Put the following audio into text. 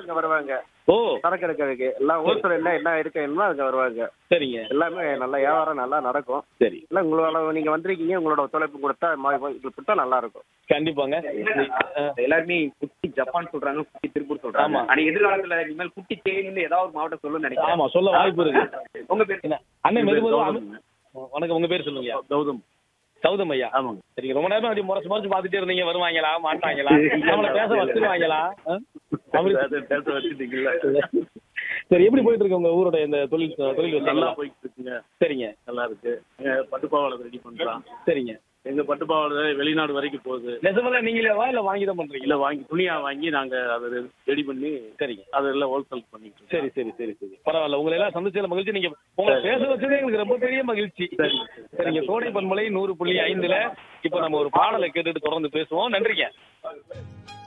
அங்க வருவாங்க ஓ சரக்கு எடுக்கிறதுக்கு எல்லாம் ஹோல்சேல் என்ன என்ன இருக்கு என்ன அங்க வருவாங்க சரிங்க எல்லாமே நல்ல வியாபாரம் நல்லா நடக்கும் சரி இல்லை உங்களோட நீங்க வந்திருக்கீங்க உங்களோட ஒத்துழைப்பு கொடுத்தா மா- உங்களுக்கு கொடுத்தா நல்லா இருக்கும் கண்டிப்பாங்க ஆ, எல்லாருமே குட்டி ஜப்பான் சொல்றாங்க குட்டி திருப்பூர் சொல்றாங்க ஆமா. ஆனா எதிர்காலத்துல இனிமேல் குட்டி தேனின்னு ஏதாவது ஒரு மாவட்டம் சொல்லணும்னு நினைக்கிறேன் ஆமா சொல்ல வாய்ப்பு இருக்கு உங்க பேர் என்ன அண்ணன் மெதுமெதுவா வணக்கம் உங்க பேர் சொல்லுங்க கௌதம் சௌதம் ஐயா ஆமாங்க சரிங்க ரொம்ப நேரம் அப்படி முறைச்சு முறைச்சு பார்த்துட்டே இருந்தீங்க வருவாங்களா மாட்டாங்களா நம்மள பேச வச்சிருவாங்களா ஆ? அப்படி பேச வச்சுட்டீங்கல்ல சரி எப்படி போயிட்டு இருக்கு உங்க ஊரோட இந்த தொழில் தொழில் நல்லா வச்சீங்களா? போயிட்டு இருக்குங்க சரிங்க நல்லா இருக்கு எங்க பட்டுப்பாவாடை ரெடி பண்றோம் சரிங்க எங்க பட்டுப்பாவாடை வெளிநாடு வரைக்கும் போகுது நெசமெல்ல நீங்களே வா இல்ல வாங்கி தான் பண்றீங்களா இல்ல வாங்கி துணியா வாங்கி நாங்க அதை ரெடி பண்ணி சரிங்க அதெல்லாம் ஹோல்சேல் பண்ணிட்டு இருக்கோம். சரி சரி சரி சரி பரவாயில்ல உங்களை எல்லாம் சந்திச்சதுல மகிழ்ச்சி நீங்க உங்களை பேச வச்சதே எங்களுக்கு ரொம்ப பெரிய மகிழ்ச்சி சரி. சரிங்க கோடை பன்மலை நூறு புள்ளி ஐந்துல இப்ப நம்ம ஒரு பாடலை கேட்டுட்டு தொடர்ந்து பேசுவோம் நன்றிங்க